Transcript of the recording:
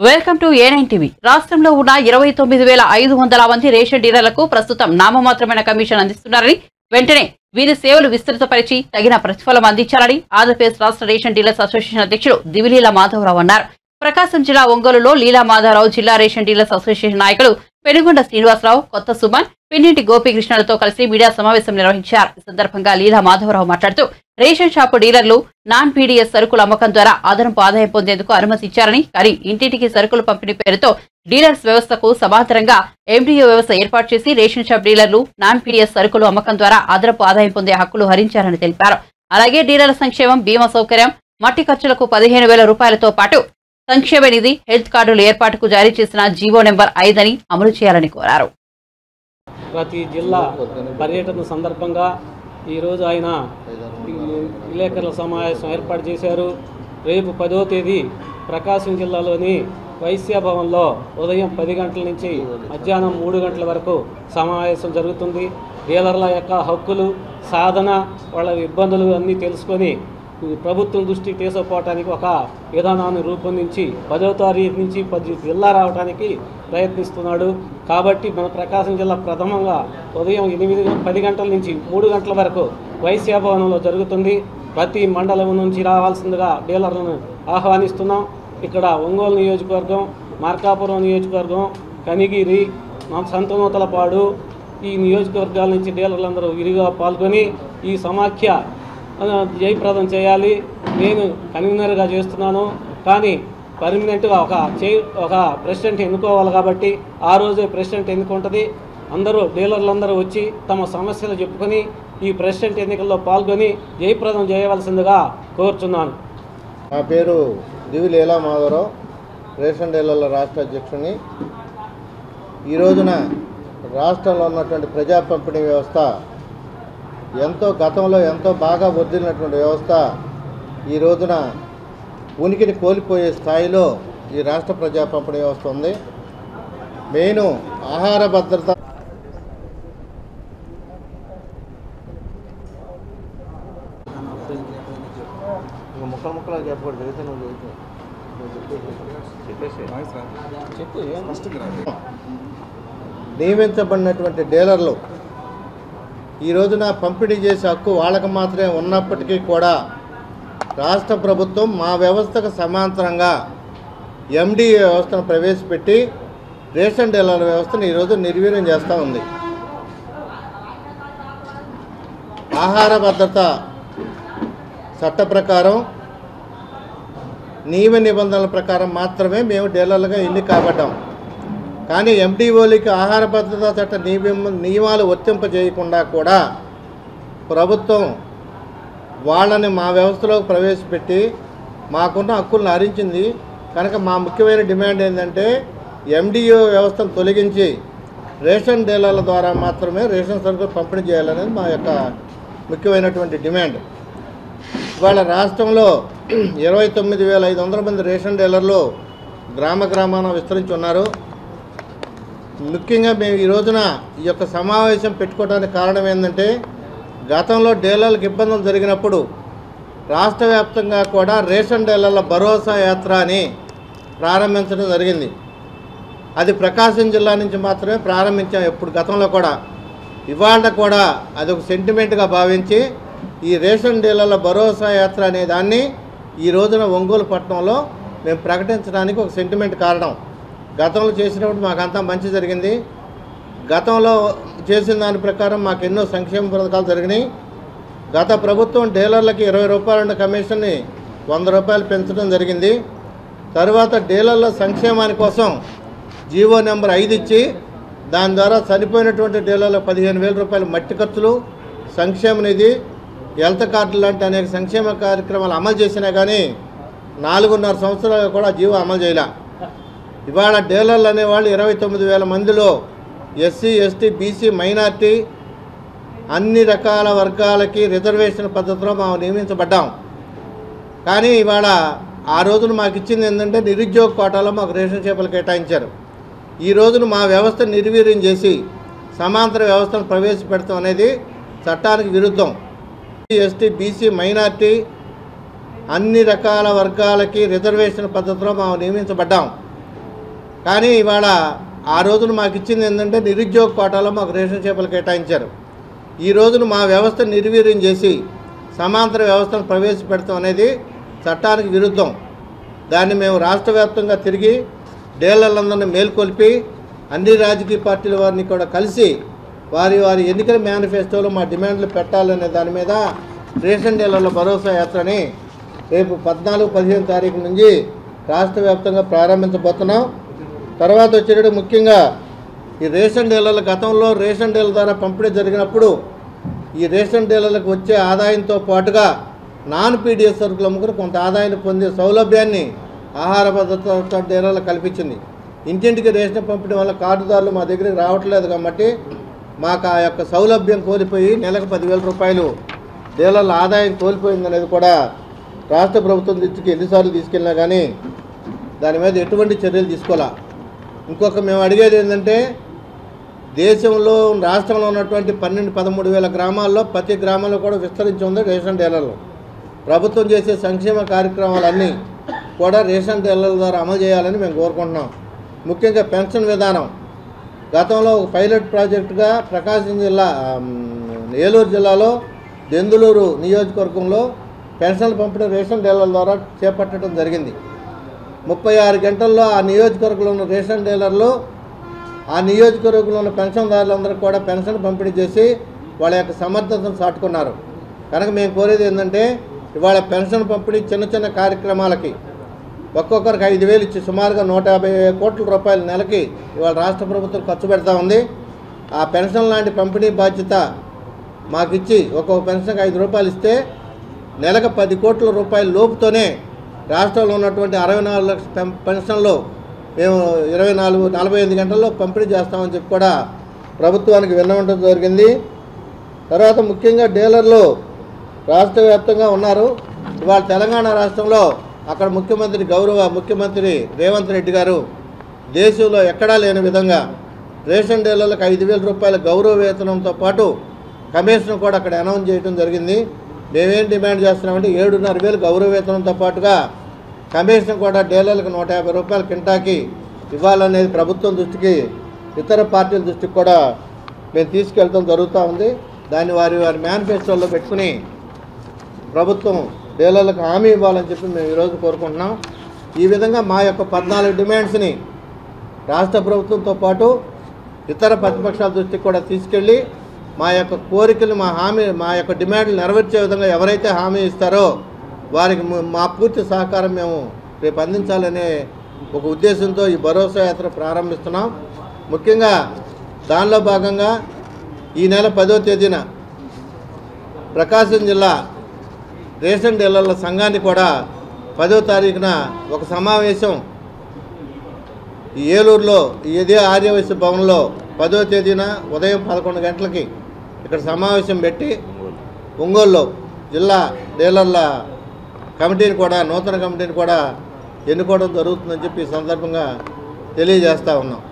welcome to A nine TV రాష్ట్రంలో ఉన్న ఇరవై తొమ్మిది వేల ఐదు వందల మంది రేషన్ డీలర్లకు ప్రస్తుతం నామమాత్రమైన కమిషన్ అందిస్తున్నారని వెంటనే వీరి సేవలు విస్తృతపరిచి తగిన ప్రతిఫలం అందించాలని ఆంధ్రప్రదేశ్ రాష్ట్ర రేషన్ డీలర్స్ అసోసియేషన్ అధ్యక్షుడు దివిలీల మాధవరావు అన్నారు ప్రకాశం జిల్లా ఒంగోలులో లీలా మాధవరావు జిల్లా రేషన్ డీలర్స్ అసోసియేషన్ నాయకులు పెనుగొండ శ్రీనివాసరావు కొత్త సుమన్ పిన్నింటి గోపీకృష్ణలతో కలిసి మీడియా సమావేశం నిర్వహించారు ఈ సందర్భంగా లీలా మాధవరావు మాట్లాడుతూ రేషన్ షాపు డీలర్లు నాన్ పీడీఎస్ సరుకుల అమ్మకం ద్వారా అదనపు ఆదాయం పొందేందుకు అనుమతి ఇచ్చారని కానీ ఇంటింటికి సరుకులు పంపిణీ పేరుతో డీలర్స్ వ్యవస్థకు సమాంతరంగా ఎండిఓ వ్యవస్థ ఏర్పాటు చేసి రేషన్ షాప్ డీలర్లు నాన్ పీడీఎస్ సరుకులు అమ్మకం ద్వారా అదనపు ఆదాయం పొందే హక్కులు హరించారని తెలిపారు అలాగే డీలర్ల సంక్షేమం బీమా సౌకర్యం మట్టి ఖర్చులకు పదిహేను వేల రూపాయలతో పాటు సంక్షేమ నిధి హెల్త్ కార్డుల ఏర్పాటుకు జారీ చేసిన జీవో నెంబర్ ఐదని అమలు చేయాలని కోరారు ప్రతి జిల్లా పర్యటన సందర్భంగా ఈరోజు ఆయన ఈ విలేకరుల సమావేశం ఏర్పాటు చేశారు రేపు పదో తేదీ ప్రకాశం జిల్లాలోని వైశ్య భవన్లో ఉదయం పది గంటల నుంచి మధ్యాహ్నం మూడు గంటల వరకు సమావేశం జరుగుతుంది డీలర్ల యొక్క హక్కులు సాధన వాళ్ళ ఇబ్బందులు అన్నీ తెలుసుకొని ఈ ప్రభుత్వం దృష్టికి తీసుకుపోవటానికి ఒక విధానాన్ని రూపొందించి పదో తారీఖు నుంచి పది జిల్లా రావడానికి ప్రయత్నిస్తున్నాడు కాబట్టి మన ప్రకాశం జిల్లా ప్రథమంగా ఉదయం ఎనిమిది పది గంటల నుంచి మూడు గంటల వరకు వైశ్య భవనంలో జరుగుతుంది ప్రతి మండలం నుంచి రావాల్సిందిగా డీలర్లను ఆహ్వానిస్తున్నాం ఇక్కడ ఒంగోలు నియోజకవర్గం మార్కాపురం నియోజకవర్గం కనిగిరి మా సంతనూతలపాడు ఈ నియోజకవర్గాల నుంచి డీలర్లందరూ విరిగా పాల్గొని ఈ సమాఖ్య ఆ, జయప్రదం చేయాలి నేను కన్వీనర్గా చేస్తున్నాను కానీ పర్మనెంట్గా ఒక చే ఒక ప్రెసిడెంట్ ఎన్నుకోవాలి కాబట్టి ఆ రోజే ప్రెసిడెంట్ ఎన్నుకుంటుంది అందరూ డీలర్లందరూ వచ్చి తమ సమస్యలు చెప్పుకొని ఈ ప్రెసిడెంట్ ఎన్నికల్లో పాల్గొని జయప్రదం చేయవలసిందిగా కోరుచున్నాను నా పేరు దివి లీలా మాధవరావు రేషన్ డీలర్ల రాష్ట్ర అధ్యక్షుడిని ఈ రోజున రాష్ట్రంలో ఉన్నటువంటి ప్రజా పంపిణీ వ్యవస్థ ఎంతో గతంలో ఎంతో బాగా వర్దిలినటువంటి వ్యవస్థ ఈ రోజున ఉనికిని కోల్పోయే స్థాయిలో ఈ రాష్ట్ర ప్రజా పంపిణీ వ్యవస్థ ఉంది మెయిన్ ఆహార భద్రత ముక్కలు ముక్కలు చెప్పకూడదు అయితే నువ్వు చెప్పు నియమించబడినటువంటి డీలర్లు ఈ రోజున పంపిణీ చేసే హక్కు వాళ్ళకి మాత్రమే ఉన్నప్పటికీ కూడా రాష్ట్ర ప్రభుత్వం మా వ్యవస్థకు సమాంతరంగా ఎండిఏ వ్యవస్థను ప్రవేశపెట్టి రేషన్ డీలర్ వ్యవస్థను ఈరోజు నిర్వీర్యం చేస్తూ ఉంది ఆహార భద్రత చట్ట ప్రకారం నియమ నిబంధనల ప్రకారం మాత్రమే మేము డీలర్లుగా ఎన్నిక కాబడ్డాం కానీ ఎండిఓలకి ఆహార భద్రతా చట్ట నియమ నియమాలు వర్తింపజేయకుండా కూడా ప్రభుత్వం వాళ్ళని మా వ్యవస్థలోకి ప్రవేశపెట్టి మాకున్న హక్కులను హరించింది కనుక మా ముఖ్యమైన డిమాండ్ ఏంటంటే ఎండిఓ వ్యవస్థను తొలగించి రేషన్ డీలర్ల ద్వారా మాత్రమే రేషన్ సరుకులు పంపిణీ చేయాలనేది మా యొక్క ముఖ్యమైనటువంటి డిమాండ్ ఇవాళ రాష్ట్రంలో ఇరవై తొమ్మిది వేల ఐదు వందల మంది రేషన్ డీలర్లు గ్రామ గ్రామాన విస్తరించి ఉన్నారు ముఖ్యంగా మేము ఈ రోజున ఈ యొక్క సమావేశం పెట్టుకోవడానికి కారణం ఏంటంటే గతంలో డీలర్లకు ఇబ్బందులు జరిగినప్పుడు రాష్ట్ర వ్యాప్తంగా కూడా రేషన్ డీలర్ల భరోసా యాత్ర అని ప్రారంభించడం జరిగింది అది ప్రకాశం జిల్లా నుంచి మాత్రమే ప్రారంభించాం ఎప్పుడు గతంలో కూడా ఇవాళ కూడా అది ఒక సెంటిమెంట్గా భావించి ఈ రేషన్ డీలర్ల భరోసా యాత్ర అనే దాన్ని ఈ రోజున ఒంగోలు పట్టణంలో మేము ప్రకటించడానికి ఒక సెంటిమెంట్ కారణం గతంలో చేసినప్పుడు మాకంతా మంచి జరిగింది గతంలో చేసిన దాని ప్రకారం మాకు ఎన్నో సంక్షేమ పథకాలు జరిగినాయి గత ప్రభుత్వం డీలర్లకి ఇరవై రూపాయల ఉన్న కమిషన్ని వంద రూపాయలు పెంచడం జరిగింది తర్వాత డీలర్ల సంక్షేమాని కోసం జీవో నెంబర్ ఐదు ఇచ్చి దాని ద్వారా చనిపోయినటువంటి డీలర్లకు పదిహేను వేల రూపాయలు మట్టి ఖర్చులు సంక్షేమ నిధి హెల్త్ కార్డు లాంటి అనేక సంక్షేమ కార్యక్రమాలు అమలు చేసినా కానీ నాలుగున్నర సంవత్సరాలు కూడా జీవో అమలు చేయలే ఇవాళ డీలర్లు అనేవాళ్ళు ఇరవై తొమ్మిది వేల మందిలో ఎస్సీ ఎస్టీ బీసీ మైనార్టీ అన్ని రకాల వర్గాలకి రిజర్వేషన్ పద్ధతిలో మేము నియమించబడ్డాం కానీ ఇవాళ ఆ రోజున మాకు ఇచ్చింది ఏంటంటే నిరుద్యోగ కోటాలో మాకు రేషన్ చేపలు కేటాయించారు ఈ రోజున మా వ్యవస్థ నిర్వీర్యం చేసి సమాంతర వ్యవస్థను ప్రవేశపెడతాం అనేది చట్టానికి విరుద్ధం ఎస్టీ బీసీ మైనార్టీ అన్ని రకాల వర్గాలకి రిజర్వేషన్ పద్ధతిలో మేము నియమించబడ్డాం కానీ ఇవాళ ఆ రోజున మాకు ఇచ్చింది ఏంటంటే నిరుద్యోగ కోటాలో మాకు రేషన్ చేపలు కేటాయించారు ఈ రోజున మా వ్యవస్థ నిర్వీర్యం చేసి సమాంతర వ్యవస్థను ప్రవేశపెడతాం అనేది చట్టానికి విరుద్ధం దాన్ని మేము రాష్ట్ర వ్యాప్తంగా తిరిగి డీలర్లందరినీ మేల్కొల్పి అన్ని రాజకీయ పార్టీల వారిని కూడా కలిసి వారి వారి ఎన్నికల మేనిఫెస్టోలో మా డిమాండ్లు పెట్టాలనే దాని మీద రేషన్ డీలర్ల భరోసా యాత్రని రేపు పద్నాలుగు పదిహేను తారీఖు నుంచి రాష్ట్ర వ్యాప్తంగా ప్రారంభించబోతున్నాం తర్వాత వచ్చేటప్పుడు ముఖ్యంగా ఈ రేషన్ డీలర్ల గతంలో రేషన్ డీలర్ ద్వారా పంపిణీ జరిగినప్పుడు ఈ రేషన్ డీలర్లకు వచ్చే ఆదాయంతో పాటుగా నాన్ పీడిఎస్ సరుకులు అమ్ముకుని కొంత ఆదాయాన్ని పొందే సౌలభ్యాన్ని ఆహార భద్రత డీలర్లకు కల్పించింది ఇంటింటికి రేషన్ పంపిణీ వల్ల కార్డుదారులు మా దగ్గరికి రావట్లేదు కాబట్టి మాకు ఆ యొక్క సౌలభ్యం కోల్పోయి నెలకు పదివేల రూపాయలు డీలర్ల ఆదాయం కోల్పోయిందనేది కూడా రాష్ట్ర ప్రభుత్వం దృష్టికి ఎన్నిసార్లు తీసుకెళ్ళినా కానీ దాని మీద ఎటువంటి చర్యలు తీసుకోవాలా ఇంకొక మేము అడిగేది ఏంటంటే దేశంలో రాష్ట్రంలో ఉన్నటువంటి పన్నెండు పదమూడు వేల గ్రామాల్లో ప్రతి గ్రామంలో కూడా విస్తరించి ఉంది రేషన్ డీలర్లు ప్రభుత్వం చేసే సంక్షేమ కార్యక్రమాలన్నీ కూడా రేషన్ డీలర్ల ద్వారా అమలు చేయాలని మేము కోరుకుంటున్నాం ముఖ్యంగా పెన్షన్ విధానం గతంలో ఒక పైలట్ ప్రాజెక్టుగా ప్రకాశం జిల్లా ఆమ్, ఏలూరు జిల్లాలో దెందులూరు నియోజకవర్గంలో పెన్షన్లు పంపిణీ రేషన్ డీలర్ల ద్వారా చేపట్టడం జరిగింది ముప్పై ఆరు గంటల్లో ఆ నియోజకవర్గంలో ఉన్న రేషన్ డీలర్లు ఆ నియోజకవర్గంలో ఉన్న పెన్షన్దారులందరూ కూడా పెన్షన్ పంపిణీ చేసి వాళ్ళ యొక్క సమర్థతను చాటుకున్నారు కనుక మేము కోరేది ఏంటంటే ఇవాళ పెన్షన్ పంపిణీ చిన్న చిన్న కార్యక్రమాలకి ఒక్కొక్కరికి ఐదు వేలు ఇచ్చి సుమారుగా నూట యాభై కోట్ల రూపాయల నెలకి ఇవాళ రాష్ట్ర ప్రభుత్వం ఖర్చు పెడతా ఉంది ఆ పెన్షన్ లాంటి పంపిణీ బాధ్యత మాకు ఇచ్చి ఒక్కొక్క పెన్షన్కి ఐదు రూపాయలు ఇస్తే నెలకు పది కోట్ల రూపాయల లోపుతోనే రాష్ట్రంలో ఉన్నటువంటి అరవై నాలుగు లక్షల పెన్- పెన్షన్లు మేము ఇరవై నాలుగు నలభై ఎనిమిది గంటల్లో పంపిణీ చేస్తామని చెప్పి కూడా ప్రభుత్వానికి విన్నవడం జరిగింది తర్వాత ముఖ్యంగా డీలర్లు రాష్ట్ర వ్యాప్తంగా ఉన్నారు ఇవాళ తెలంగాణ రాష్ట్రంలో అక్కడ ముఖ్యమంత్రి గౌరవ ముఖ్యమంత్రి రేవంత్ రెడ్డి గారు దేశంలో ఎక్కడా లేని విధంగా రేషన్ డీలర్లకు ఐదు వేల రూపాయల గౌరవ వేతనంతో పాటు కమిషన్ కూడా అక్కడ అనౌన్స్ చేయడం జరిగింది మేమేం డిమాండ్ చేస్తున్నామంటే ఏడున్నర వేలు గౌరవ వేతనంతో పాటుగా కమిషన్ కూడా డీలర్లకు నూట యాభై రూపాయల కింటాకి ఇవ్వాలనేది ప్రభుత్వం దృష్టికి ఇతర పార్టీల దృష్టికి కూడా మేము తీసుకెళ్ళడం జరుగుతూ ఉంది దాన్ని వారి వారి మేనిఫెస్టోలో పెట్టుకుని ప్రభుత్వం డీలర్లకు హామీ ఇవ్వాలని చెప్పి మేము ఈరోజు కోరుకుంటున్నాం ఈ విధంగా మా యొక్క పద్నాలుగు డిమాండ్స్ని రాష్ట్ర ప్రభుత్వంతో పాటు ఇతర ప్రతిపక్షాల దృష్టికి కూడా తీసుకెళ్ళి మా యొక్క కోరికలు మా హామీ మా యొక్క డిమాండ్లు నెరవేర్చే విధంగా ఎవరైతే హామీ ఇస్తారో వారికి ము- మా పూర్తి సహకారం మేము రేపు అందించాలనే ఒక ఉద్దేశంతో ఈ భరోసా యాత్ర ప్రారంభిస్తున్నాం ముఖ్యంగా దానిలో భాగంగా ఈ నెల పదో తేదీన ప్రకాశం జిల్లా రేషన్ డీలర్ల సంఘాన్ని కూడా పదో తారీఖున ఒక సమావేశం ఈ ఏలూరులో ఈ ఇదే ఆర్యవైశ్య భవన్లో పదో తేదీన ఉదయం పదకొండు గంటలకి ఇక్కడ సమావేశం పెట్టి ఒంగోలులో జిల్లా డీలర్ల కమిటీని కూడా నూతన కమిటీని కూడా ఎన్నుకోవడం జరుగుతుందని చెప్పి ఈ సందర్భంగా తెలియజేస్తా ఉన్నాం